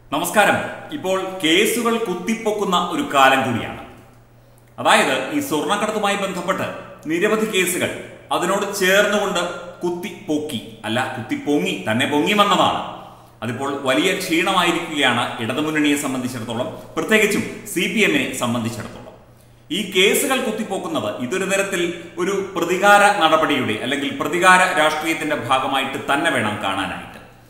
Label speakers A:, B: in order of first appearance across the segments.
A: നമസ്കാരം ഇപ്പോൾ കേസുകൾ കുത്തിപ്പൊക്കുന്ന ഒരു കാലം കൂടിയാണ് അതായത് ഈ സ്വർണ്ണക്കടത്തുമായി ബന്ധപ്പെട്ട് നിരവധി കേസുകൾ അതിനോട് ചേർന്നുകൊണ്ട് കുത്തിപ്പൊക്കി അല്ല കുത്തിപ്പൊങ്ങി തന്നെ പൊങ്ങി വന്നതാണ് അതിപ്പോൾ വലിയ ക്ഷീണമായിരിക്കുകയാണ് ഇടതുമുന്നണിയെ സംബന്ധിച്ചിടത്തോളം പ്രത്യേകിച്ചും സി പി എമ്മിനെ സംബന്ധിച്ചിടത്തോളം ഈ കേസുകൾ കുത്തിപ്പോക്കുന്നത് ഇതൊരു തരത്തിൽ ഒരു പ്രതികാര നടപടിയുടെ അല്ലെങ്കിൽ പ്രതികാര രാഷ്ട്രീയത്തിന്റെ ഭാഗമായിട്ട് തന്നെ വേണം കാണാനായിട്ട്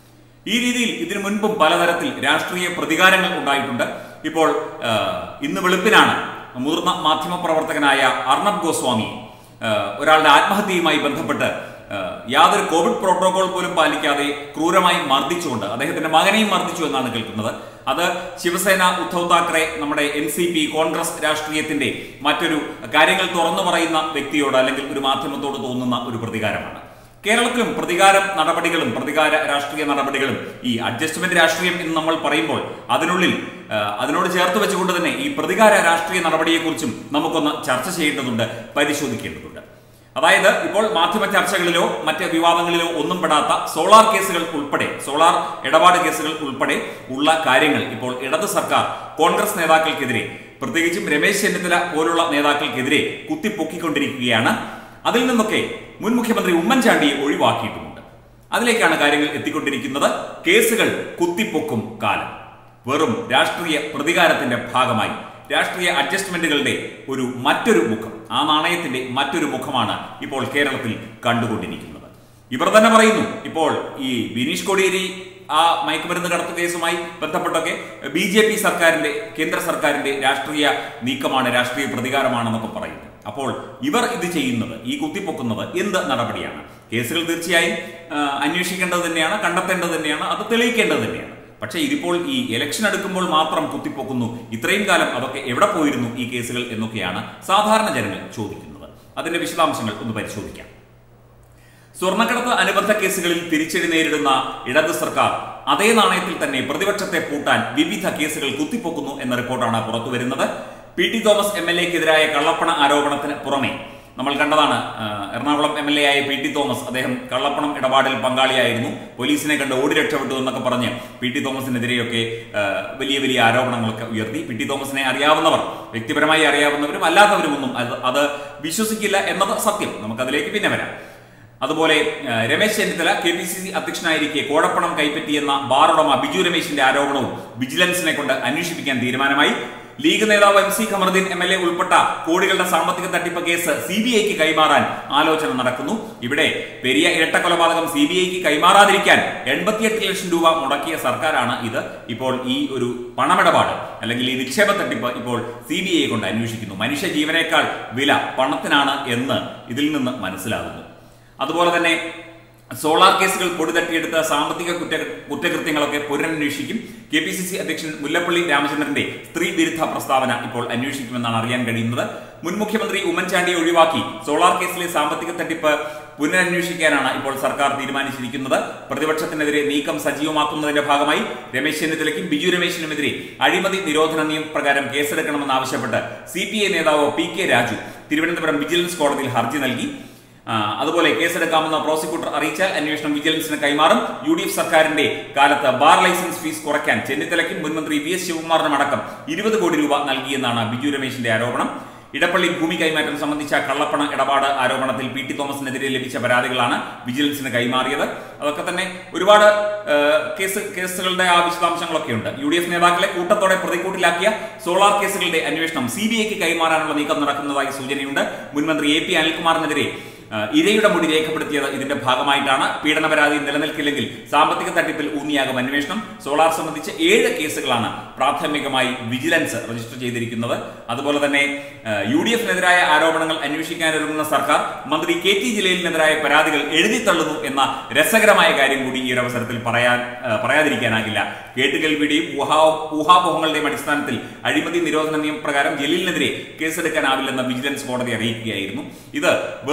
A: ഈ രീതിയിൽ ഇതിനു മുൻപും പലതരത്തിൽ രാഷ്ട്രീയ പ്രതികാരങ്ങൾ ഉണ്ടായിട്ടുണ്ട് ഇപ്പോൾ ആ, ഇന്ന് വെളുപ്പിനാണ് മുതിർന്ന മാധ്യമപ്രവർത്തകനായ അർണബ് ഗോസ്വാമി ആ, ഒരാളുടെ ആത്മഹത്യയുമായി ബന്ധപ്പെട്ട് ആ, യാതൊരു കോവിഡ് പ്രോട്ടോകോൾ പോലും പാലിക്കാതെ ക്രൂരമായി മർദ്ദിച്ചുകൊണ്ട് അദ്ദേഹത്തിന്റെ മകനെയും മർദ്ദിച്ചു എന്നാണ് കേൾക്കുന്നത് അത് ശിവസേന ഉദ്ധവ് താക്കറെ നമ്മുടെ എൻ സി പി കോൺഗ്രസ് രാഷ്ട്രീയത്തിന്റെ മറ്റൊരു കാര്യങ്ങൾ തുറന്നു പറയുന്ന വ്യക്തിയോട് അല്ലെങ്കിൽ ഒരു മാധ്യമത്തോട് തോന്നുന്ന ഒരു പ്രതികാരമാണ് കേരളത്തിലും പ്രതികാര നടപടികളും പ്രതികാര രാഷ്ട്രീയ നടപടികളും ഈ അഡ്ജസ്റ്റ്മെന്റ് രാഷ്ട്രീയം എന്ന് നമ്മൾ പറയുമ്പോൾ അതിനുള്ളിൽ ആ, അതിനോട് ചേർത്ത് വെച്ചുകൊണ്ട് തന്നെ ഈ പ്രതികാര രാഷ്ട്രീയ നടപടിയെക്കുറിച്ചും നമുക്കൊന്ന് ചർച്ച ചെയ്യേണ്ടതുണ്ട് പരിശോധിക്കേണ്ടതുണ്ട് അതായത് ഇപ്പോൾ മാധ്യമ ചർച്ചകളിലോ മറ്റ് വിവാദങ്ങളിലോ ഒന്നും പെടാത്ത സോളാർ കേസുകൾ ഉൾപ്പെടെ സോളാർ ഇടപാട് കേസുകൾ ഉൾപ്പെടെ ഉള്ള കാര്യങ്ങൾ ഇപ്പോൾ ഇടത് സർക്കാർ കോൺഗ്രസ് നേതാക്കൾക്കെതിരെ പ്രത്യേകിച്ചും രമേശ് ചെന്നിത്തല പോലുള്ള നേതാക്കൾക്കെതിരെ കുത്തിപ്പൊക്കിക്കൊണ്ടിരിക്കുകയാണ് അതിൽ നിന്നൊക്കെ മുൻ മുഖ്യമന്ത്രി ഉമ്മൻചാണ്ടിയെ ഒഴിവാക്കിയിട്ടുമുണ്ട് അതിലേക്കാണ് കാര്യങ്ങൾ എത്തിക്കൊണ്ടിരിക്കുന്നത് കേസുകൾ കുത്തിപ്പൊക്കും കാലം വെറും രാഷ്ട്രീയ പ്രതികാരത്തിന്റെ ഭാഗമായി രാഷ്ട്രീയ അഡ്ജസ്റ്റ്മെന്റുകളുടെ ഒരു മറ്റൊരു മുഖം ആ നാണയത്തിന്റെ മറ്റൊരു മുഖമാണ് ഇപ്പോൾ കേരളത്തിൽ കണ്ടുകൊണ്ടിരിക്കുന്നത് ഇവർ തന്നെ പറയുന്നു ഇപ്പോൾ ഈ ബിനീഷ് കോടിയേരി ആ മയക്കുമരുന്ന് കടത്തു കേസുമായി ബന്ധപ്പെട്ടൊക്കെ ബി ജെ പി സർക്കാരിന്റെ കേന്ദ്ര സർക്കാരിന്റെ രാഷ്ട്രീയ നീക്കമാണ് രാഷ്ട്രീയ പ്രതികാരമാണെന്നൊക്കെ പറയുന്നു അപ്പോൾ ഇവർ ഇത് ചെയ്യുന്നത് ഈ കുത്തിപ്പൊക്കുന്നത് എന്ത് നടപടിയാണ് കേസുകൾ തീർച്ചയായും ആ, അന്വേഷിക്കേണ്ടത് തന്നെയാണ് കണ്ടെത്തേണ്ടത് തന്നെയാണ് അത് തെളിയിക്കേണ്ടത് തന്നെയാണ് പക്ഷേ ഇതിപ്പോൾ ഈ ഇലക്ഷൻ എടുക്കുമ്പോൾ മാത്രം കുത്തിപ്പൊക്കുന്നു ഇത്രയും കാലം അതൊക്കെ എവിടെ പോയിരുന്നു ഈ കേസുകൾ എന്നൊക്കെയാണ് സാധാരണ ജനങ്ങൾ ചോദിക്കുന്നത് അതിന്റെ വിശദാംശങ്ങൾ ഒന്ന് പരിശോധിക്കാം സ്വർണ്ണക്കടത്ത് അനുബന്ധ കേസുകളിൽ തിരിച്ചടി നേരിടുന്ന ഇടത് സർക്കാർ അതേ നാണയത്തിൽ തന്നെ പ്രതിപക്ഷത്തെ പൂട്ടാൻ വിവിധ കേസുകൾ കുത്തിപ്പൊക്കുന്നു എന്ന റിപ്പോർട്ടാണ് പുറത്തുവരുന്നത് P T Thomas M L എക്കെതിരായ കള്ളപ്പണ ആരോപണത്തിന് പുറമെ നമ്മൾ കണ്ടതാണ് ആ, എറണാകുളം എം എൽ എ ആയ പി ടി തോമസ് അദ്ദേഹം കള്ളപ്പണം ഇടപാടിൽ പങ്കാളിയായിരുന്നു പോലീസിനെ കണ്ട് ഓടി രക്ഷപ്പെട്ടു എന്നൊക്കെ പറഞ്ഞ് പി ടി തോമസിനെതിരെയൊക്കെ ആ, വലിയ വലിയ ആരോപണങ്ങളൊക്കെ ഉയർത്തി പി ടി തോമസിനെ അറിയാവുന്നവർ വ്യക്തിപരമായി അറിയാവുന്നവരും അല്ലാത്തവരും ഒന്നും അത് അത് വിശ്വസിക്കില്ല എന്നത് സത്യം നമുക്കതിലേക്ക് പിന്നെ വരാം അതുപോലെ ആ, Ramesh Chennithala K P C C അധ്യക്ഷനായിരിക്കെ കോഴപ്പണം കൈപ്പറ്റിയെന്ന ബാറുടമ ബിജു രമേശിന്റെ ആരോപണവും വിജിലൻസിനെ കൊണ്ട് അന്വേഷിപ്പിക്കാൻ തീരുമാനമായി ലീഗ് നേതാവ് M C Kamaruddin M L A ഉൾപ്പെട്ട കോടികളുടെ സാമ്പത്തിക തട്ടിപ്പ് കേസ് സി ബി ഐക്ക് കൈമാറാൻ ആലോചന നടക്കുന്നു ഇവിടെ പെരിയ ഇരട്ട കൊലപാതകം സി ബി ഐക്ക് കൈമാറാതിരിക്കാൻ എൺപത്തിയെട്ട് ലക്ഷം രൂപ മുടക്കിയ സർക്കാരാണ് ഇത് ഇപ്പോൾ ഈ ഒരു പണമിടപാട് അല്ലെങ്കിൽ ഈ നിക്ഷേപ തട്ടിപ്പ് ഇപ്പോൾ സി ബി ഐ കൊണ്ട് അന്വേഷിക്കുന്നു മനുഷ്യ ജീവനേക്കാൾ വില പണത്തിനാണ് എന്ന് ഇതിൽ നിന്ന് മനസ്സിലാകുന്നു അതുപോലെ തന്നെ സോളാർ കേസുകൾ പൊടി തട്ടിയെടുത്ത സാമ്പത്തിക കുറ്റ കുറ്റകൃത്യങ്ങളൊക്കെ പുനരന്വേഷിക്കും കെ പി സി സി അധ്യക്ഷൻ മുല്ലപ്പള്ളി രാമചന്ദ്രന്റെ സ്ത്രീ വിരുദ്ധ പ്രസ്താവന ഇപ്പോൾ അന്വേഷിക്കുമെന്നാണ് അറിയാൻ കഴിയുന്നത് മുൻ മുഖ്യമന്ത്രി ഉമ്മൻചാണ്ടിയെ ഒഴിവാക്കി സോളാർ കേസിലെ സാമ്പത്തിക തട്ടിപ്പ് പുനരന്വേഷിക്കാനാണ് ഇപ്പോൾ സർക്കാർ തീരുമാനിച്ചിരിക്കുന്നത് പ്രതിപക്ഷത്തിനെതിരെ നീക്കം സജീവമാക്കുന്നതിന്റെ ഭാഗമായി രമേശ് ചെന്നിത്തലയ്ക്കും ബിജു രമേശിനുമെതിരെ അഴിമതി നിരോധന നിയമപ്രകാരം കേസെടുക്കണമെന്നാവശ്യപ്പെട്ട് സി പി ഐ നേതാവ് P K Raju Thiruvananthapuram vigilance കോടതിയിൽ ഹർജി നൽകി ആ, അതുപോലെ കേസെടുക്കാമെന്ന പ്രോസിക്യൂട്ടർ അറിയിച്ചാൽ അന്വേഷണം വിജിലൻസിന് കൈമാറും യു ഡി എഫ് സർക്കാരിന്റെ കാലത്ത് ബാർ ലൈസൻസ് ഫീസ് കുറയ്ക്കാൻ ചെന്നിത്തലയ്ക്കും മുൻമന്ത്രി വി എസ് ശിവകുമാറിനും അടക്കം ഇരുപത് കോടി രൂപ നൽകിയെന്നാണ് ബിജു രമേശിന്റെ ആരോപണം ഇടപ്പള്ളി ഭൂമി കൈമാറ്റം സംബന്ധിച്ച കള്ളപ്പണ ഇടപാട് ആരോപണത്തിൽ പി ടി തോമസിനെതിരെ ലഭിച്ച പരാതികളാണ് വിജിലൻസിന് കൈമാറിയത് അതൊക്കെ തന്നെ ഒരുപാട് ആ, കേസ് കേസുകളുടെ ആ വിശദാംശങ്ങളൊക്കെ ഉണ്ട് യു ഡി എഫ് നേതാക്കളെ കൂട്ടത്തോടെ പ്രതിക്കൂട്ടിലാക്കിയ സോളാർ കേസുകളുടെ അന്വേഷണം സി ബി ഐക്ക് കൈമാറാനുള്ള നീക്കം നടക്കുന്നതായി സൂചനയുണ്ട് മുൻമന്ത്രി എ പി അനിൽകുമാറിനെതിരെ ആ, ഇരയുടെ മൊഴി രേഖപ്പെടുത്തിയത് ഇതിന്റെ ഭാഗമായിട്ടാണ് പീഡന പരാതി നിലനിൽക്കില്ലെങ്കിൽ സാമ്പത്തിക തട്ടിപ്പിൽ ഊന്നിയാകും അന്വേഷണം സോളാർ സംബന്ധിച്ച് ഏഴ് കേസുകളാണ് പ്രാഥമികമായി വിജിലൻസ് രജിസ്റ്റർ ചെയ്തിരിക്കുന്നത് അതുപോലെ തന്നെ യു ഡി എഫിനെതിരായ ആരോപണങ്ങൾ അന്വേഷിക്കാനൊരുങ്ങുന്ന സർക്കാർ മന്ത്രി കെ ടി ജലീലിനെതിരായ പരാതികൾ എഴുതിത്തള്ളുന്നു എന്ന രസകരമായ കാര്യം കൂടി ഈ ഒരു അവസരത്തിൽ പറയാൻ ആ, പറയാതിരിക്കാനാകില്ല കേട്ടുകേൾവിയുടെയും ഊഹാ ഊഹാപോഹങ്ങളുടെയും അടിസ്ഥാനത്തിൽ അഴിമതി നിരോധന നിയമപ്രകാരം ജലീലിനെതിരെ കേസെടുക്കാനാവില്ലെന്ന് വിജിലൻസ് കോടതി അറിയിക്കുകയായിരുന്നു ഇത് വെറും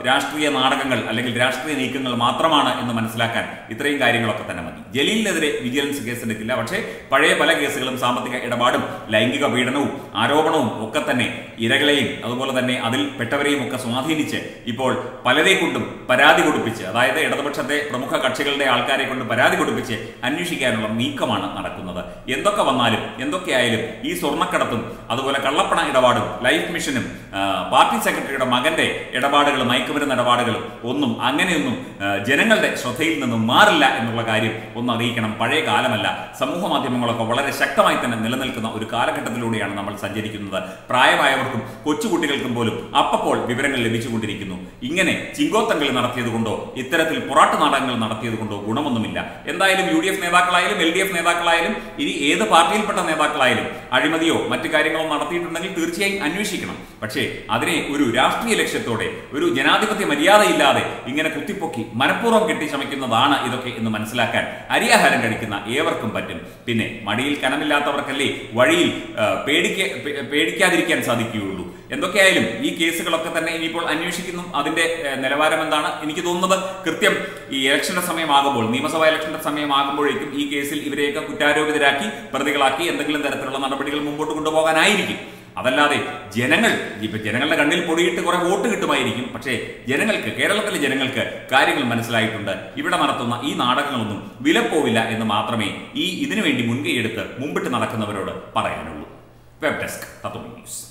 A: രാഷ്ട്രീയ നാടകങ്ങൾ അല്ലെങ്കിൽ രാഷ്ട്രീയ നീക്കങ്ങൾ മാത്രമാണ് എന്ന് മനസ്സിലാക്കാൻ ഇത്രയും കാര്യങ്ങളൊക്കെ തന്നെ മതി ജലീലിനെതിരെ വിജിലൻസ് കേസെടുക്കില്ല പക്ഷേ പഴയ പല കേസുകളും സാമ്പത്തിക ഇടപാടും ലൈംഗിക പീഡനവും ആരോപണവും ഒക്കെ തന്നെ ഇരകളെയും അതുപോലെ തന്നെ അതിൽ പെട്ടവരെയും ഒക്കെ സ്വാധീനിച്ച് ഇപ്പോൾ പലരെ കൊണ്ടും പരാതി കൊടുപ്പിച്ച് അതായത് ഇടതുപക്ഷത്തെ പ്രമുഖ കക്ഷികളുടെ ആൾക്കാരെ കൊണ്ട് പരാതി കൊടുപ്പിച്ച് അന്വേഷിക്കാനുള്ള നീക്കമാണ് നടക്കുന്നത് എന്തൊക്കെ വന്നാലും എന്തൊക്കെയായാലും ഈ സ്വർണ്ണക്കടത്തും അതുപോലെ കള്ളപ്പണ ഇടപാടും ലൈഫ് മിഷനും ആ, പാർട്ടി സെക്രട്ടറിയുടെ മകന്റെ ഇടപാടുകളും മയക്കുമരുന്ന് ഇടപാടുകളും ഒന്നും അങ്ങനെയൊന്നും ആ, ജനങ്ങളുടെ ശ്രദ്ധയിൽ നിന്നും മാറില്ല എന്നുള്ള കാര്യം ഒന്ന് അറിയിക്കണം പഴയ കാലമല്ല സമൂഹ മാധ്യമങ്ങളൊക്കെ വളരെ ശക്തമായി തന്നെ നിലനിൽക്കുന്ന ഒരു കാലഘട്ടത്തിലൂടെയാണ് നമ്മൾ സഞ്ചരിക്കുന്നത് പ്രായമായവർക്കും കൊച്ചുകുട്ടികൾക്കും പോലും അപ്പപ്പോൾ വിവരങ്ങൾ ലഭിച്ചുകൊണ്ടിരിക്കുന്നു ഇങ്ങനെ ചിങ്കോത്തങ്ങൾ നടത്തിയത് കൊണ്ടോ ഇത്തരത്തിൽ പൊറാട്ട് നാടകങ്ങൾ നടത്തിയത് കൊണ്ടോ ഗുണമൊന്നുമില്ല എന്തായാലും യു ഡി എഫ് നേതാക്കളായാലും എൽ ഡി എഫ് നേതാക്കളായാലും ഇനി ഏത് പാർട്ടിയിൽപ്പെട്ട നേതാക്കളായാലും അഴിമതിയോ മറ്റു കാര്യങ്ങളോ നടത്തിയിട്ടുണ്ടെങ്കിൽ തീർച്ചയായും അന്വേഷിക്കണം പക്ഷേ അതിനെ ഒരു രാഷ്ട്രീയ ലക്ഷ്യത്തോടെ ഒരു ജനാധിപത്യ മര്യാദയില്ലാതെ ഇങ്ങനെ കുത്തിപ്പൊക്കി മനഃപൂർവ്വം കെട്ടിച്ചമയ്ക്കുന്നതാണ് ഇതൊക്കെ എന്ന് മനസ്സിലാക്കാൻ അരിയാഹാരം കഴിക്കുന്ന ഏവർക്കും പറ്റും പിന്നെ മടിയിൽ കനമില്ലാത്തവർക്കല്ലേ വഴിയിൽ ആ, പേടിക്ക പേ- പേടിക്കാതിരിക്കാൻ സാധിക്കുകയുള്ളൂ എന്തൊക്കെയായാലും ഈ കേസുകളൊക്കെ തന്നെ ഇനിയിപ്പോൾ അന്വേഷിക്കുന്നു അതിന്റെ ഏ, നിലവാരം എന്താണ് എനിക്ക് തോന്നുന്നത് കൃത്യം ഈ ഇലക്ഷന്റെ സമയമാകുമ്പോൾ നിയമസഭാ ഇലക്ഷന്റെ സമയമാകുമ്പോഴേക്കും ഈ കേസിൽ ഇവരെയൊക്കെ കുറ്റാരോപിതരാക്കി പ്രതികളാക്കി എന്തെങ്കിലും തരത്തിലുള്ള നടപടികൾ മുമ്പോട്ട് കൊണ്ടുപോകാനായിരിക്കും അതല്ലാതെ ജനങ്ങൾ ഇപ്പൊ ജനങ്ങളുടെ കണ്ണിൽ പൊടിയിട്ട് കുറെ വോട്ട് കിട്ടുമായിരിക്കും പക്ഷേ ജനങ്ങൾക്ക് കേരളത്തിലെ ജനങ്ങൾക്ക് കാര്യങ്ങൾ മനസ്സിലായിട്ടുണ്ട് ഇവിടെ നടത്തുന്ന ഈ നാടകങ്ങളൊന്നും വിലപ്പോവില്ല എന്ന് മാത്രമേ ഈ ഇതിനു വേണ്ടി മുൻകൈയെടുത്ത് മുമ്പിട്ട് നടക്കുന്നവരോട് പറയാനുള്ളൂ വെബ് ഡെസ്ക് തത്വമി ന്യൂസ്